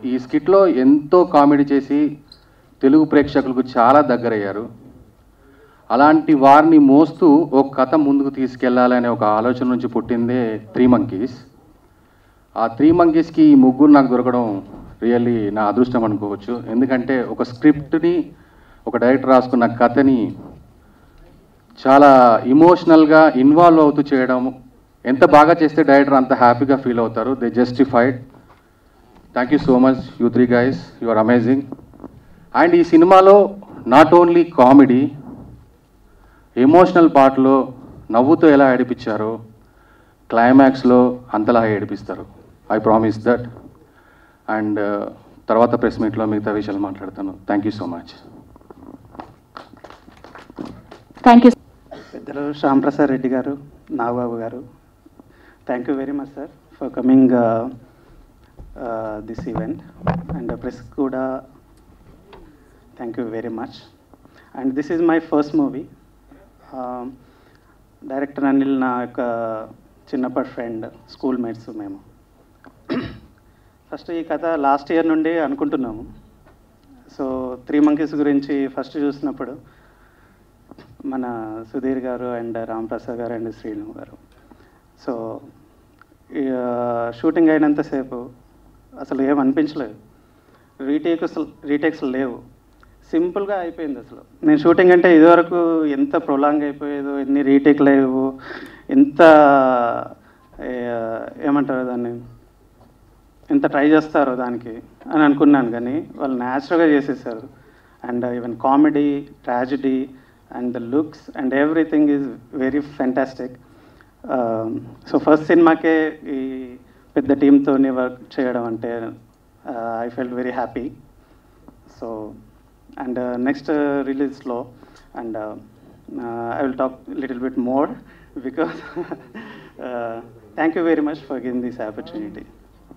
ఈ స్కిట్లో ఎంతో కామెడీ చేసి తెలుగు ప్రేక్షకులకు చాలా దగ్గరయ్యారు అలాంటి వారిని మోస్తూ ఒక కథ ముందుకు తీసుకెళ్లాలనే ఒక ఆలోచన నుంచి పుట్టిందే త్రీ మంకీస్ ఆ త్రీ మంకీస్కి ఈ ముగ్గురు నాకు దొరకడం రియల్లీ నా అదృష్టం అనుకోవచ్చు ఎందుకంటే ఒక స్క్రిప్ట్ని ఒక డైరెక్టర్ రాసుకున్న కథని చాలా ఇమోషనల్గా ఇన్వాల్వ్ అవుతూ చేయడం ఎంత బాగా చేస్తే డైరెక్టర్ అంత హ్యాపీగా ఫీల్ అవుతారు they justified thank you so much you three guys you are amazing and ఈ సినిమాలో నాట్ ఓన్లీ కామెడీ ఎమోషనల్ పార్ట్లో నవ్వుతో ఎలా ఏడిపించారో క్లైమాక్స్లో అంతలా ఏడిపిస్తారు ఐ ప్రామిస్ దట్ అండ్ తర్వాత ప్రెస్ మీట్లో మిగతా విషయాలు మాట్లాడతాను thank you so much thank you పెద్దలు Shyam Prasad Reddy garu Nagababu garu thank you very much sir for coming this event and press కూడా thank you very much and this is my first movie director Anil నా యొక్క చిన్నప్పటి ఫ్రెండ్ స్కూల్ మేట్స్ మేము first ఈ కథ last year నుండి అనుకుంటున్నాము సో త్రీ మంకీస్ గురించి ఫస్ట్ చూసినప్పుడు మన సుధీర్ గారు అండ్ రామ్ ప్రసాద్ గారు అండ్ శ్రీను గారు సో ఈ, ఆ, షూటింగ్ అయినంతసేపు అసలు ఏం అనిపించలేదు రీటేక్స్ రీటేక్స్ లేవు సింపుల్గా అయిపోయింది అసలు నేను షూటింగ్ అంటే ఇదివరకు ఎంత ప్రొలాంగ్ అయిపోయేదో ఎన్ని రీటేక్ లేవు ఎంత ఏ, ఏమంటారు దాన్ని ఎంత ట్రై చేస్తారో దానికి అని అనుకున్నాను కానీ వాళ్ళు న్యాచురల్గా చేసేసారు and even comedy tragedy and the looks and everything is very fantastic so first సినిమాకే ఈ పెద్ద టీంతో వర్క్ చేయడం అంటే I felt very happy so and next రిలీజ్లో and I will talk little bit more because thank you very much for giving this opportunity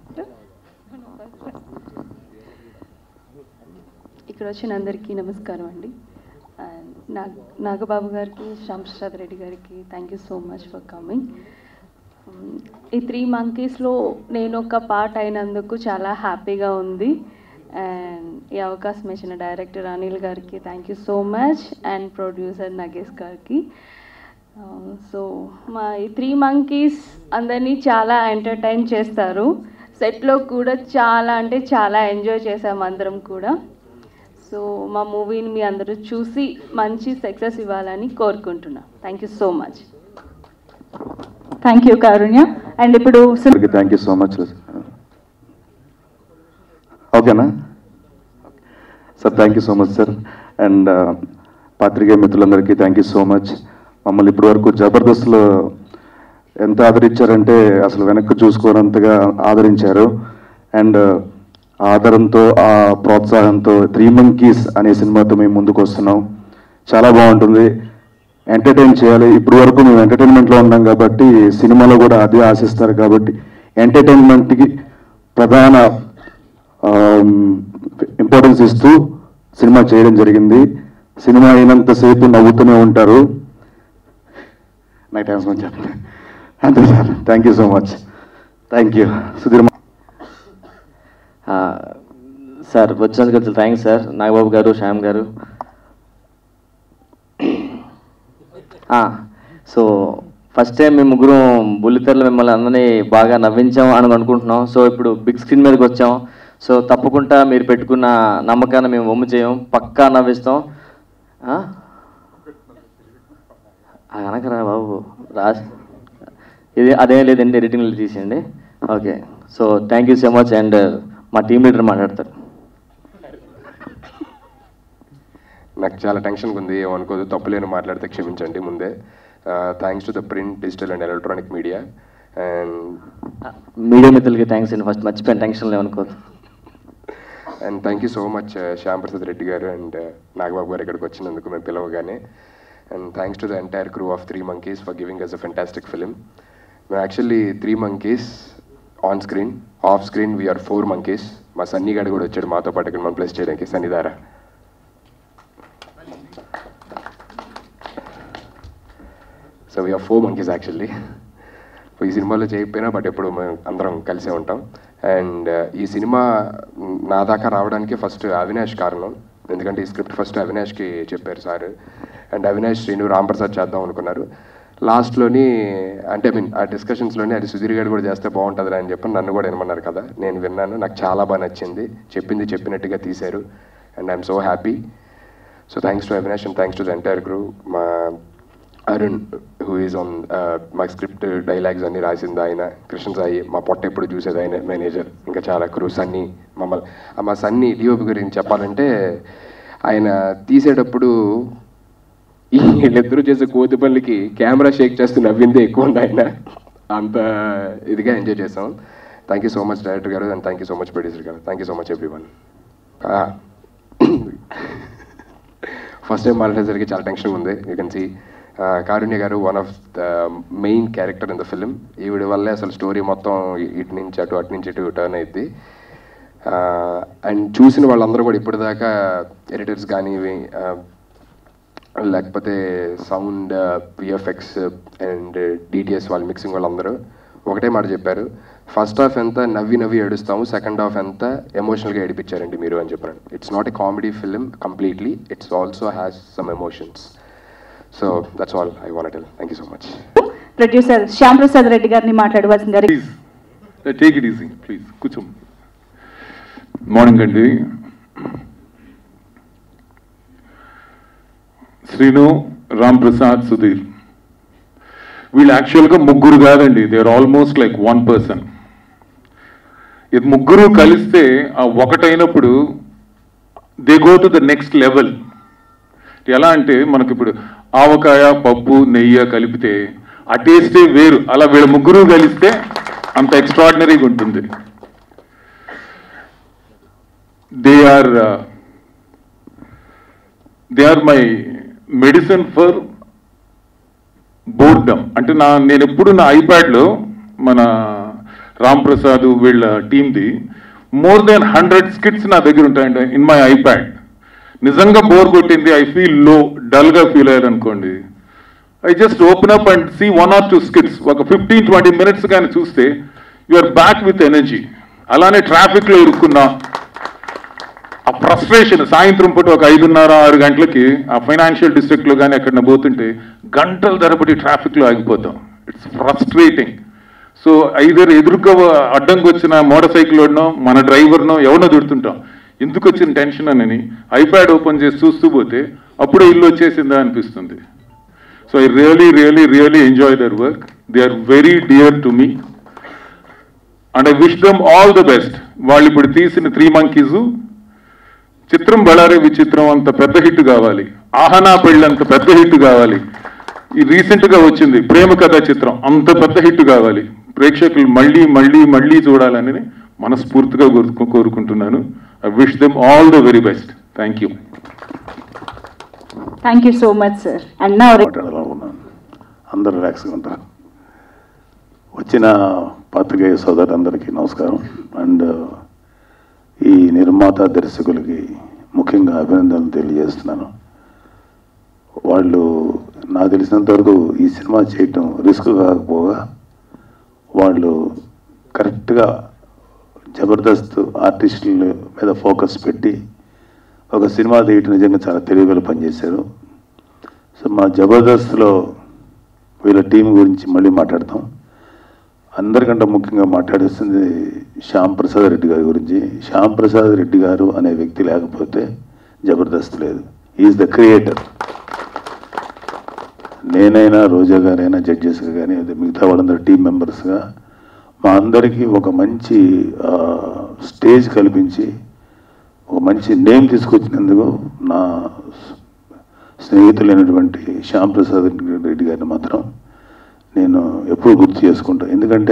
ఇక్కడ వచ్చిన అందరికీ నమస్కారం అండి అండ్ నాగ్ నాగబాబు గారికి శ్యామ్ ప్రసాద్ రెడ్డి గారికి thank you so much for coming ఈ త్రీ మంకీస్లో నేను ఒక పార్ట్ అయినందుకు చాలా హ్యాపీగా ఉంది అండ్ ఈ అవకాశం ఇచ్చిన డైరెక్టర్ అనిల్ గారికి thank you so much and producer Nagesh గారికి సో మా ఈ త్రీ మంకీస్ అందరినీ చాలా ఎంటర్టైన్ చేస్తారు సెట్లో కూడా చాలా అంటే చాలా ఎంజాయ్ చేసాం అందరం కూడా సో మా మూవీని మీ అందరూ చూసి మంచి సక్సెస్ ఇవ్వాలని కోరుకుంటున్నాం thank you so much thank you Karunya and ఇప్పుడు సు- థ్యాంక్ యూ సో మచ్ ఓకేనా sir thank you so much sir and పాత్రికేయ మిత్రులందరికీ థ్యాంక్ యూ సో మచ్ మమ్మల్ని ఇప్పటి వరకు జబర్దస్త్లో ఎంత ఆదరించారంటే అసలు వెనక్కి చూసుకోనంతగా ఆదరించారు అండ్ ఆదరంతో ఆ ప్రోత్సాహంతో త్రీ మంకీస్ అనే సినిమాతో మేము ముందుకు వస్తున్నాం చాలా బాగుంటుంది ఎంటర్టైన్ చేయాలి ఇప్పటి వరకు మేము ఎంటర్టైన్మెంట్లో ఉన్నాం కాబట్టి సినిమాలో కూడా అదే ఆశిస్తారు కాబట్టి ఎంటర్టైన్మెంట్కి ప్రధాన ఇంపార్టెన్స్ ఇస్తూ సినిమా చేయడం జరిగింది సినిమా అయినంతసేపు నవ్వుతూనే ఉంటారు నైట్ టైమ్స్ చెప్పండి అంతే sir thank you so much thank you Sudheer sir వచ్చినందుకు థ్యాంక్స్ సార్ నాగబాబు గారు శ్యామ్ గారు సో ఫస్ట్ టైం మేము ముగ్గురు బుల్లితెరలో మిమ్మల్ని అందరినీ బాగా నవ్వించాం అని అనుకుంటున్నాం సో ఇప్పుడు బిగ్ స్క్రీన్ మీదకి వచ్చాం సో తప్పకుండా మీరు పెట్టుకున్న నమ్మకాన్ని మేము ఒమ్ము చేయం పక్కా నవ్విస్తాం ఆ? ఆ, అనకరా బాబు రాజ్ ఇది అదేం లేదండి ఎడిటింగ్లో తీసేయండి okay so thank you so much and మా టీం లీడర్ మాట్లాడతారు నాకు చాలా టెన్షన్గా ఉంది ఏమనుకోదు తప్పులేని మాట్లాడితే క్షమించండి ముందే thanks to the print digital and electronic media and media మిత్రులకి థ్యాంక్స్ అండి ఫస్ట్ మర్చిపోయాను టెన్షన్ లేవనుకోదు and thank you so much Shyam Prasad Reddy garu and Nagababu garu ఇక్కడికి వచ్చినందుకు మేము పిలవగానే and thanks to the entire crew of three monkeys for giving us a fantastic film మేము actually three monkeys on screen off screen we are four monkeys మా సన్నీ గారు కూడా వచ్చాడు మాతో పాటు ఇక్కడ మనం ప్లేస్ చేయడానికి సన్నిధార so we are four monkeys actually ఈ సినిమాలో చేయకపోయినా బట్ ఎప్పుడు మేము అందరం కలిసే ఉంటాం అండ్ ఈ సినిమా నా దాకా రావడానికి ఫస్ట్ అవినాష్ కారణం ఎందుకంటే ఈ స్క్రిప్ట్ ఫస్ట్ అవినాష్కి చెప్పారు సార్ అండ్ అవినాష్ శ్రీను రాంప్రసాద్ చేద్దాం అనుకున్నారు లాస్ట్లోని అంటే ఐ మీన్ ఆ డిస్కషన్స్లోని అది సుధీర్ గారు కూడా చేస్తే బాగుంటుంది అని చెప్పి నన్ను కూడా వినమన్నారు కదా నేను విన్నాను నాకు చాలా బాగా నచ్చింది చెప్పింది చెప్పినట్టుగా తీశారు and I'm so happy so thanks to Avinash and thanks to the entire crew మా అరుణ్ హూ ఈజ్ ఆన్ మా స్క్రిప్ట్ డైలాగ్స్ అన్ని రాసింది ఆయన కృష్ణ సాయి మా పొట్ట ఎప్పుడు చూసేది ఆయన మేనేజర్ ఇంకా చాలా క్రూ సన్నీ మమ్మల్ని ఆ మా సన్నీ డిఓపి గురించి చెప్పాలంటే ఆయన తీసేటప్పుడు ఈ వీళ్ళిద్దరూ చేసే కోతి పనులకి కెమెరా షేక్ చేస్తూ నవ్విందే ఎక్కువ ఉంది ఆయన అంత ఇదిగా ఎంజాయ్ చేసాం thank you so much director garu and thank you so much producer garu thank you so much everyone first time మాట్లాడేసరికి చాలా టెన్షన్ ఉంది you can see Karunya garu one of the main character in the film ఈవిడ వల్లే అసలు story మొత్తం ఇటు నుంచి అటు అటు నుంచి ఇటు టర్న్ అయింది అండ్ చూసిన వాళ్ళందరూ కూడా ఇప్పటిదాకా ఎడిటర్స్ కానీ ఇవి, ఆ, లేకపోతే సౌండ్ విఎఫ్ఎక్స్ అండ్ డిటిఎస్ వాళ్ళు మిక్సింగ్ వాళ్ళందరూ ఒకటే మాట చెప్పారు ఫస్ట్ హాఫ్ ఎంత నవ్వి నవ్వి ఏడుస్తాము సెకండ్ హాఫ్ ఎంత ఎమోషనల్గా ఏడిపించారండి మీరు అని చెప్పారు it's not a comedy film completely it's also has some emotions so that's all I want tell thank you so much producer Shyam Prasad Reddy గారిని మాట్లాడవలసిందిగా please take it easy please కూర్చో మార్నింగ్ అండి శ్రీను రామ్ ప్రసాద్ సుధీర్ వీళ్ళు యాక్చువల్గా ముగ్గురు కాదండి they are almost like one person ఇది ముగ్గురు కలిస్తే ఆ ఒకటైనప్పుడు they go to the next level ఎలా అంటే మనకి ఇప్పుడు ఆవకాయ పప్పు నెయ్యి కలిపితే ఆ టేస్టే వేరు అలా వీళ్ళ ముగ్గురు కలిస్తే అంత ఎక్స్ట్రాడినరీగా ఉంటుంది they are they are my medicine for boredom అంటే నా నేను ఎప్పుడు నా ఐప్యాడ్లో మన రామ్ ప్రసాద్ వీళ్ళ టీమ్ది మోర్ దెన్ హండ్రెడ్ స్కిట్స్ నా దగ్గర ఉంటాయండి ఇన్ మై ఐప్యాడ్ నిజంగా బోర్ కొట్టింది ఐ ఫీల్ లో డల్గా ఫీల్ అయ్యారు అనుకోండి I just open up and see one or two skits ఒక ఫిఫ్టీన్ ట్వంటీ మినిట్స్ కానీ చూస్తే you are back with energy అలానే ట్రాఫిక్లో ఇరుక్కున్నా ఆ ఫ్రస్ట్రేషన్ సాయంత్రం పూట ఒక ఐదున్నర ఆరు గంటలకి ఆ ఫైనాన్షియల్ డిస్ట్రిక్ట్లో కానీ ఎక్కడన్నా పోతుంటే గంటల ధరబడి ట్రాఫిక్లో ఆగిపోతాం ఇట్స్ ఫ్రస్ట్రేటింగ్ సో ఐదర్ ఎదురుగా అడ్డంకి వచ్చిన మోటార్ సైకిల్ వాడినో మన డ్రైవర్నో ఎవరినో దుడుతుంటాం ఎందుకు వచ్చిన టెన్షన్ అని ఐప్యాడ్ ఓపెన్ చేసి చూస్తూ పోతే అప్పుడే ఇల్లు వచ్చేసిందా అనిపిస్తుంది so I really really really enjoy their work they are very dear to me and I wish them all the best వాళ్ళు ఇప్పుడు తీసిన త్రీ మంకీస్ చిత్రం బళారే విచిత్రం అంత పెద్ద హిట్ కావాలి ఆహనా పెళ్ళి అంత పెద్ద హిట్ కావాలి ఈ రీసెంట్ గా వచ్చింది ప్రేమ కథా చిత్రం అంత పెద్ద హిట్ కావాలి ప్రేక్షకులు మళ్ళీ మళ్ళీ మళ్ళీ చూడాలని మనస్ఫూర్తిగా కోరుకు- కోరుకుంటున్నాను I wish them all the very best thank you thank you so much sir and నా మాట్లాడాలనుకున్నాను అందరూ రిలాక్స్గా ఉంటారు వచ్చిన పాత్రికేయ సోదరులందరికీ నమస్కారం అండ్ ఈ నిర్మాత దర్శకులకి ముఖ్యంగా అభినందనలు తెలియజేస్తున్నాను వాళ్ళు నాకు తెలిసినంత వరకు ఈ సినిమా చేయటం రిస్క్ కాకపోగా వాళ్ళు కరెక్ట్గా జబర్దస్త్ ఆర్టిస్టుల మీద ఫోకస్ పెట్టి ఒక సినిమా తీయటం నిజంగా చాలా తెలివిగా పనిచేశారు సో మా జబర్దస్త్లో వీళ్ళ టీం గురించి మళ్ళీ మాట్లాడతాం అందరికంటే ముఖ్యంగా మాట్లాడేస్తుంది శ్యామ్ ప్రసాద్ రెడ్డి గారి గురించి శ్యామ్ ప్రసాద్ రెడ్డి గారు అనే వ్యక్తి లేకపోతే జబర్దస్త్ లేదు ఈజ్ ద క్రియేటర్ నేనైనా రోజా గారైనా జడ్జెస్గా కానీ అదే మిగతా వాళ్ళందరూ టీం మెంబర్స్గా మా అందరికీ ఒక మంచి ఆ, స్టేజ్ కల్పించి ఒక మంచి నేమ్ తీసుకొచ్చినందుకు నా స్నేహితులైనటువంటి శ్యామ్ ప్రసాద్ రెడ్డి గారిని మాత్రం నేను ఎప్పుడు గుర్తు చేసుకుంటాను ఎందుకంటే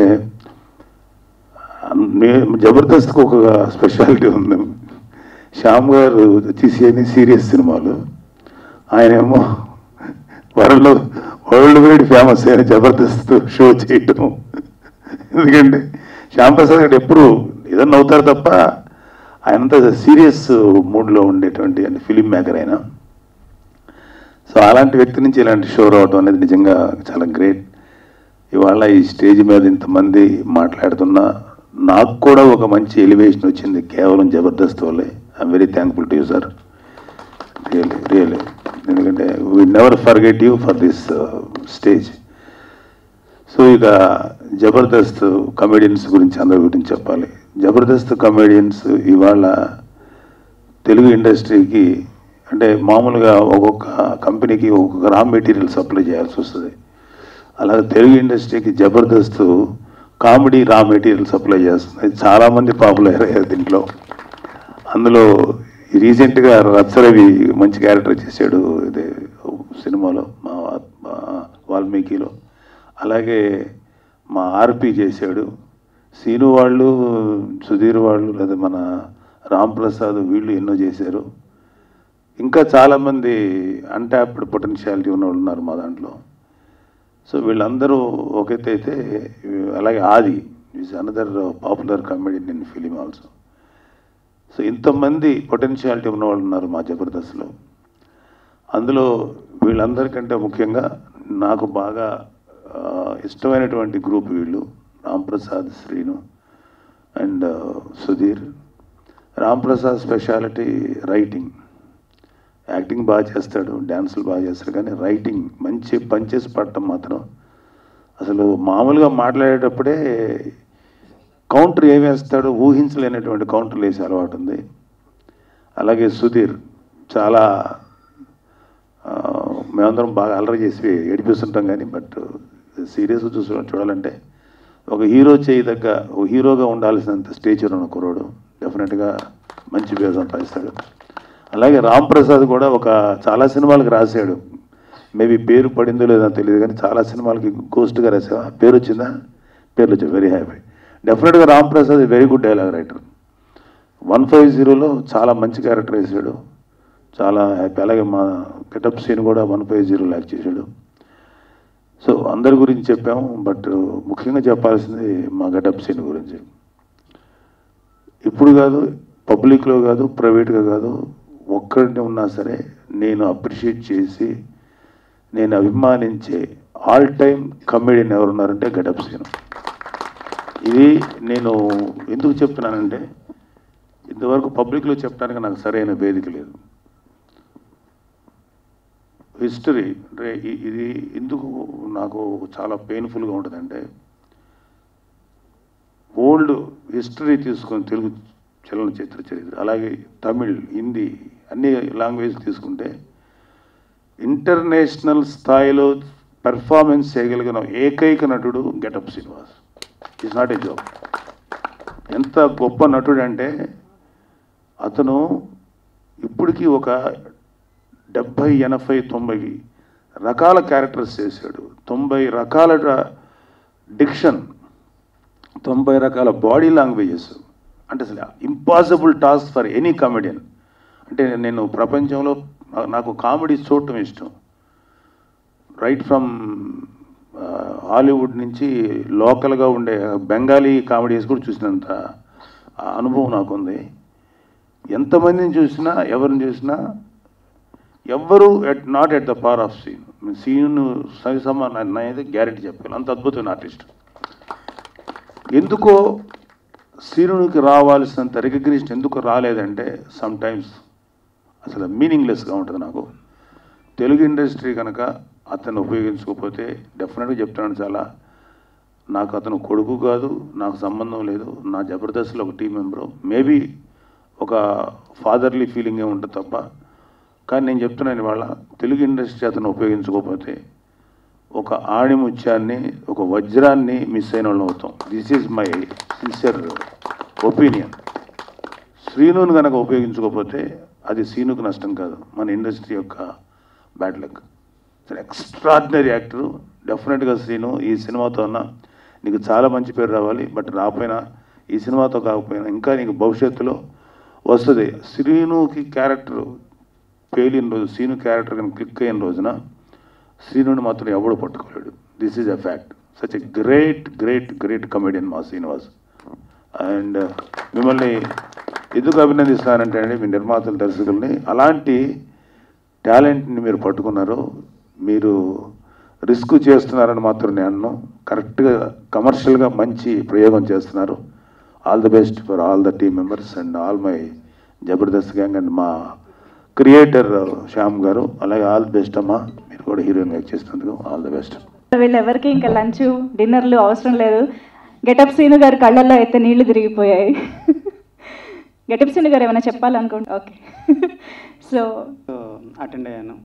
నే- జబర్దస్త్కి ఒక స్పెషాలిటీ ఉంది శ్యామ్ గారు తీసేని సీరియస్ సినిమాలు ఆయనేమో వరల్డ్ వరల్డ్ వైడ్ ఫేమస్ అయిన జబర్దస్త్ షో చేయటం ఎందుకంటే శ్యామ్ ప్రసాద్ గారు ఎప్పుడు ఏదన్నా అవుతారు తప్ప ఆయనంతా సీరియస్ మూడ్లో ఉండేటువంటి ఫిలిం మేకర్ అయినా సో అలాంటి వ్యక్తి నుంచి ఇలాంటి షో రావడం అనేది నిజంగా చాలా గ్రేట్ ఇవాళ ఈ స్టేజ్ మీద ఇంతమంది మాట్లాడుతున్నా నాకు కూడా ఒక మంచి ఎలివేషన్ వచ్చింది కేవలం జబర్దస్త్ వల్లే I'm very thankful to you sir really really ఎందుకంటే we never forget you for this stage so ఇక జబర్దస్త్ కమెడియన్స్ గురించి అందరి గురించి చెప్పాలి జబర్దస్త్ కమెడియన్స్ ఇవాళ తెలుగు ఇండస్ట్రీకి అంటే మామూలుగా ఒక్కొక్క కంపెనీకి ఒక్కొక్క రా మెటీరియల్ సప్లై చేయాల్సి వస్తుంది అలాగే తెలుగు ఇండస్ట్రీకి Jabardasth comedy raw material supply చేస్తుంది చాలామంది పాపులర్ అయ్యారు దీంట్లో అందులో రీసెంట్గా రచ్చరవి మంచి క్యారెక్టర్ చేశాడు ఇదే సినిమాలో మా మా వాల్మీకిలో అలాగే మా ఆర్పి చేశాడు సీను వాళ్ళు సుధీర్ వాళ్ళు లేదా మన రామ్ ప్రసాద్ వీళ్ళు ఎన్నో చేశారు ఇంకా చాలామంది అన్టాప్డ్ పొటెన్షియాలిటీ ఉన్న వాళ్ళు ఉన్నారు మా దాంట్లో సో వీళ్ళందరూ ఒకైతే అయితే అలాగే Aadi is another popular comedian in film also so ఇంతమంది పొటెన్షియాలిటీ ఉన్న వాళ్ళు ఉన్నారు మా జబర్దస్త్లో అందులో వీళ్ళందరికంటే ముఖ్యంగా నాకు బాగా ఆ, ఇష్టమైనటువంటి గ్రూప్ వీళ్ళు Ramprasad Srinu and Sudheer Ramprasad speciality writing acting బాగా చేస్తాడు డ్యాన్సులు బాగా చేస్తాడు కానీ రైటింగ్ మంచి పంచెస్ పడటం మాత్రం అసలు మామూలుగా మాట్లాడేటప్పుడే కౌంటర్ ఏం వేస్తాడో ఊహించలేనటువంటి కౌంటర్లు వేసే అలవాటు ఉంది అలాగే సుధీర్ చాలా ఆ, మేమందరం బాగా అల్లరి చేసి ఏడిపిస్తుంటాం కానీ బట్ సీరియస్గా చూసి చూడాలంటే ఒక హీరో చేయి దగ్గర ఒక హీరోగా ఉండాల్సినంత స్టేచర్ ఉన్న కుర్రోడు డెఫినెట్గా మంచి పేరు సంపాదిస్తాడు అలాగే రామ్ ప్రసాద్ కూడా ఒక చాలా సినిమాలకు రాశాడు మేబీ పేరు పడిందో లేదో తెలియదు కానీ చాలా సినిమాలకి గోస్ట్గా రాసావా పేరు వచ్చిందా పేర్లు వచ్చాయి వెరీ హ్యాపీ డెఫినెట్గా Ram Prasad very good dialogue writer one five జీరోలో చాలా మంచి క్యారెక్టర్ వేసాడు చాలా హ్యాపీ అలాగే మా గెటప్ సీన్ కూడా వన్ ఫైవ్ జీరో ల్యాక్ చేశాడు సో అందరి గురించి చెప్పాము బట్ ముఖ్యంగా చెప్పాల్సింది మా గెటప్ సీన్ గురించి ఇప్పుడు కాదు పబ్లిక్లో కాదు ప్రైవేట్గా కాదు ఒక్కడిని ఉన్నా సరే నేను అప్రిషియేట్ చేసి నేను అభిమానించే ఆల్ టైమ్ కమెడియన్ ఎవరున్నారంటే గెటప్ సీన్ ఇది నేను ఎందుకు చెప్తున్నానంటే ఇంతవరకు పబ్లిక్లో చెప్పడానికి నాకు సరైన వేదిక లేదు హిస్టరీ అంటే ఇ- ఇది ఎందుకు నాకు చాలా పెయిన్ఫుల్గా ఉంటుందంటే ఓల్డ్ హిస్టరీ తీసుకొని తెలుగు చలనచిత్ర చరిత్ర అలాగే తమిళ్ హిందీ అన్ని లాంగ్వేజ్ తీసుకుంటే ఇంటర్నేషనల్ స్థాయిలో పెర్ఫార్మెన్స్ చేయగలిగిన ఏకైక నటుడు Getup Srinivas is not a job ఎంత గొప్ప నటుడు అంటే అతను ఇప్పటికీ ఒక డెబ్భై ఎనభై తొంభై రకాల క్యారెక్టర్స్ చేశాడు తొంభై రకాల డిక్షన్ తొంభై రకాల బాడీ లాంగ్వేజెస్ అంటే అసలు impossible task for any comedian అంటే నేను ప్రపంచంలో నా- నాకు కామెడీ చూడటం ఇష్టం రైట్ ఫ్రమ్ హాలీవుడ్ నుంచి లోకల్గా ఉండే బెంగాలీ కామెడీస్ కూడా చూసినంత ఆ అనుభవం నాకుంది ఎంతమందిని చూసినా ఎవరిని చూసినా ఎవ్వరు at not at the power of Seenu Seenu సరిసమ అయితే గ్యారెంటీ చెప్పాలి అంత అద్భుతమైన ఆర్టిస్ట్ ఎందుకో సీనునికి రావాల్సినంత రికగ్నిషన్ ఎందుకు రాలేదంటే సమ్ టైమ్స్ అసలు మీనింగ్లెస్గా ఉంటుంది నాకు తెలుగు ఇండస్ట్రీ కనుక అతను ఉపయోగించుకోకపోతే డెఫినెట్గా చెప్తున్నాను చాలా నాకు అతను కొడుకు కాదు నాకు సంబంధం లేదు నా జబర్దస్త్లో ఒక టీం మెంబరు మేబీ ఒక ఫాదర్లీ ఫీలింగే ఉంటుంది తప్ప కానీ నేను చెప్తున్నాను ఇవాళ తెలుగు ఇండస్ట్రీ అతను ఉపయోగించుకోకపోతే ఒక ఆణిముత్యాన్ని ఒక వజ్రాన్ని మిస్ అయిన వాళ్ళం అవుతాం this is my sincere opinion శ్రీనుని కనుక ఉపయోగించుకోకపోతే అది సీనుకు నష్టం కాదు మన ఇండస్ట్రీ యొక్క బ్యాడ్ లక్ ఎక్స్ట్రాడినరీ యాక్టర్ డెఫినెట్గా శ్రీను ఈ సినిమాతో అన్న నీకు చాలా మంచి పేరు రావాలి బట్ రాకపోయినా ఈ సినిమాతో కాకపోయినా ఇంకా నీకు భవిష్యత్తులో వస్తుంది శ్రీనుకి క్యారెక్టర్ పేలిన రోజు శ్రీను క్యారెక్టర్ కానీ క్లిక్ అయిన రోజున శ్రీనుని మాత్రం ఎవడు పట్టుకోలేడు this is a fact such a great great great comedian మా శ్రీనివాస్ అండ్ మిమ్మల్ని ఎందుకు అభినందిస్తానంటే అండి మీ నిర్మాతలు దర్శకుల్ని అలాంటి టాలెంట్ని మీరు పట్టుకున్నారు మీరు రిస్క్ చేస్తున్నారని మాత్రం నేను అన్ను కరెక్ట్గా కమర్షియల్గా మంచి ప్రయోగం చేస్తున్నారు all the best for all the team members and all my Jabardasth gang and మా క్రియేటర్ శ్యామ్ గారు అలాగే ఆల్ ది బెస్ట్ అమ్మా మీరు కూడా హీరోయిన్ యాక్ట్ చేసినందుకు ఆల్ ద బెస్ట్ వీళ్ళెవరికి ఇంకా లంచ్ డిన్నర్లు అవసరం లేదు గెటప్ సీను గారి కళ్ళల్లో అయితే నీళ్లు తిరిగిపోయాయి గెటప్ సీను గారు ఏమైనా చెప్పాలనుకుంటా ఓకే సో సో అటెండ్ అయ్యాను